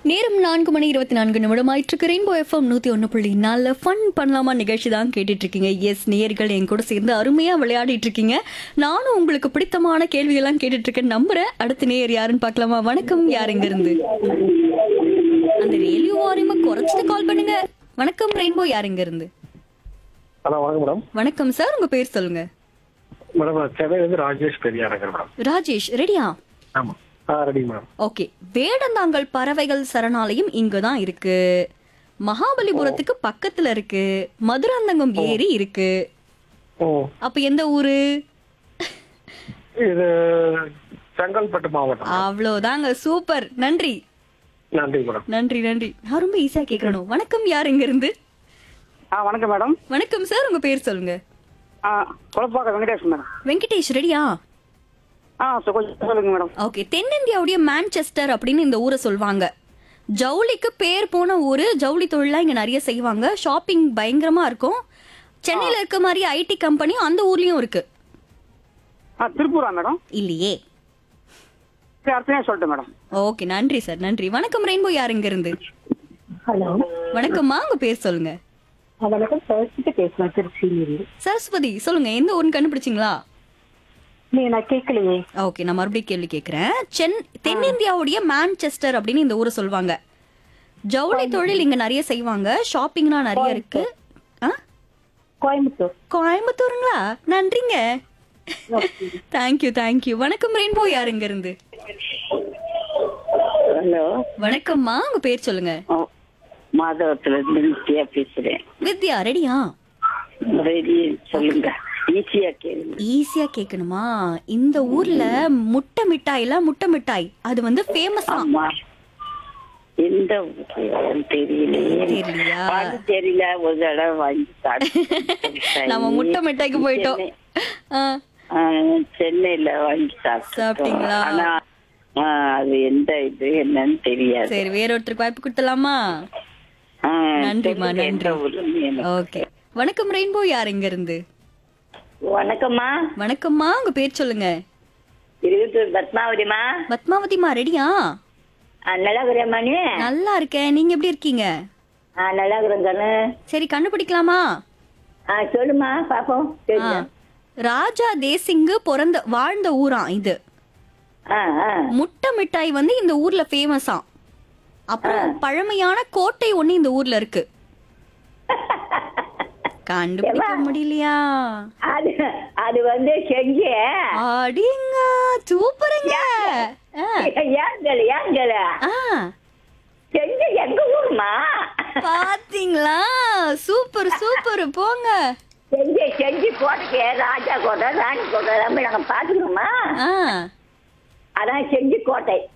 நேரம் நான்கு மணி இருபத்தி நான்கு நிமிடம் ஆயிட்டு ரெயின்போ எஃப்எம் நூத்தி ஒன்று புள்ளி நாலு ஃபன் பண்ணலாமா நிகழ்ச்சி தான் கேட்டுட்டு இருக்கீங்க எஸ் நேர்கள் என் கூட சேர்ந்து அருமையா விளையாடிட்டு இருக்கீங்க நானும் உங்களுக்கு பிடித்தமான கேள்வியெல்லாம் கேட்டுட்டு இருக்கேன் நம்புறேன் அடுத்த நேர் யாருன்னு பார்க்கலாமா வணக்கம் யார் எங்க இருந்து அந்த ரேடியோ வாரியமா குறைச்சிட்டு கால் பண்ணுங்க வணக்கம் ரெயின்போ யார் எங்க இருந்து ஹலோ வணக்கம் மேடம் வணக்கம் சார் உங்க பேர் சொல்லுங்க மேடம் நான் சென்னையிலேருந்து ராஜேஷ் பெரியா நகர் மேடம் ராஜேஷ் ரெடியா ஆமாம் ஆ ரெடி மேடம் ஓகே வேடந்தாங்கல் பறவைகள் சரணாலயம் இங்க தான் இருக்கு மகாபலிபுரத்துக்கு பக்கத்துல இருக்கு மதுராந்தகம் ஏரி இருக்கு ஓ அப்ப எந்த ஊரு இது செங்கல்பட்டு மாவட்டம் அவ்வளவுதாங்க சூப்பர் நன்றி நன்றி மேடம் நன்றி நன்றி நான் ரொம்ப ஈஸியா கேட்கணும் வணக்கம் யார் இங்க இருந்து ஆ வணக்கம் மேடம் வணக்கம் சார் உங்க பேர் சொல்லுங்க ஆ குழப்பாக்க வெங்கடேஷ் மேடம் வெங்கடேஷ் ரெடியா ஆ சொ- கொஞ்சம் சொல்லுங்க மேடம் ஓகே தென்னிந்தியாவுடைய மான்செஸ்டர் அப்படின்னு இந்த ஊரை சொல்வாங்க ஜவுளிக்கு பேர் போன ஊரு ஜவுளி தொழிலாம் இங்க நிறைய செய்வாங்க ஷாப்பிங் பயங்கரமா இருக்கும் சென்னையில இருக்க மாதிரி ஐடி கம்பெனியும் அந்த ஊர்லயும் இருக்கு ஆ திருப்பூரா மேடம் இல்லையே சரி அடுத்த நேரம் சொல்லிட்டேன் மேடம் ஓகே நன்றி சார் நன்றி வணக்கம் ரெயின்போ யார் இங்க இருந்து ஹலோ வணக்கம்மா உங்க பேர் சொல்லுங்க வணக்கம் சரஸ்வதி பேசுறேன் திருச்சியிலிருந்து சரஸ்வதி சொல்லுங்க எந்த ஊர்னு கண்டுபிடிச்சிங்களா நீ நான் கேட்கலையே ஓகே நான் மறுபடியும் கேள்வி கேட்கிறேன் சென் தென்னிந்தியாவுடைய மான்செஸ்டர் அப்படின்னு இந்த ஊரை சொல்வாங்க ஜவுளி தொழில் இங்க நிறைய செய்வாங்க ஷாப்பிங்லாம் நிறைய இருக்கு ஆ கோயம்புத்தூர் கோயம்புத்தூருங்களா நன்றிங்க தேங்க்யூ தேங்க்யூ வணக்கம் ரெயின்போ யார் இங்க இருந்து ஹலோ வணக்கம்மா உங்க பேர் சொல்லுங்க மாதவத்துல இருந்து நித்யா பேசுறேன் வித்யா ரெடியா ரெடி சொல்லுங்க ஈஸியா கேளுங்க ஈஸியா கேட்கணுமா இந்த ஊர்ல முட்டை மிட்டாய்ல முட்டை மிட்டாய் அது வந்து ஃபேமஸ் அம்மா எந்த ஊரு தெரியலையே தெரியலையா? அது தெரியல ஒரு தடவை வாங்கி சாப்பிட்டேன். நம்ம முட்டை மிட்டாய்க்கு போயிட்டோம் சென்னை- ஆ, ஆ, சென்னையில வாங்கி சாப்பிட்டோம் சாப்பிட்டீங்களா? ஆனா ஆ, அது எந்த இது என்னன்னு தெரியாது சரி வேற ஒருத்தருக்கு வாய்ப்பு கொடுத்தலாமா ஆ, நன்றிம்மா, சொல்லுங்க, எந்த நன்றி. ஊருன்னு எனக்கு. ஓகே வணக்கம் ரெயின்போ யார் இங்க இருந்து வணக்கம்மா வணக்கம்மா உங்க பேர் சொல்லுங்க இருபத்தூர் பத்மாவதிமா பத்மாவதிமா ரெடியா நல்லா இருக்கிறேம்மா நீ நல்லா இருக்கேன் நீங்க எப்படி இருக்கீங்க ஆ, நல்லா இருக்கிறேன் கண்ணு சரி கண்டுபிடிக்கலாமா ஆ சொல்லுமா பாப்போம் ஆ, தெரியுதா? ராஜா தேசிங்கு பிறந்த வாழ்ந்த ஊராம் இது ஆ ஆ முட்டை மிட்டாய் வந்து இந்த ஊர்ல ஃபேமஸா அப்புறம் பழமையான கோட்டை ஒண்ணு இந்த ஊர்ல இருக்கு கண்டுபிடிக்க முடியலையா அது அது வந்து செஞ்ச அடிங்க சூப்பருங்க ஆ, ஏங்கல ஏங்கல ஆ, செஞ்ச எங்க ஊருமா பாத்தீங்களா சூப்பர் சூப்பர் போங்க செஞ்சு செஞ்சு கோட்டைக்கு ராஜா கோட்டை ராணி கோட்டை எல்லாமே நாங்க பாத்துக்கிறோமா ஆ அதான் செஞ்சு கோட்டை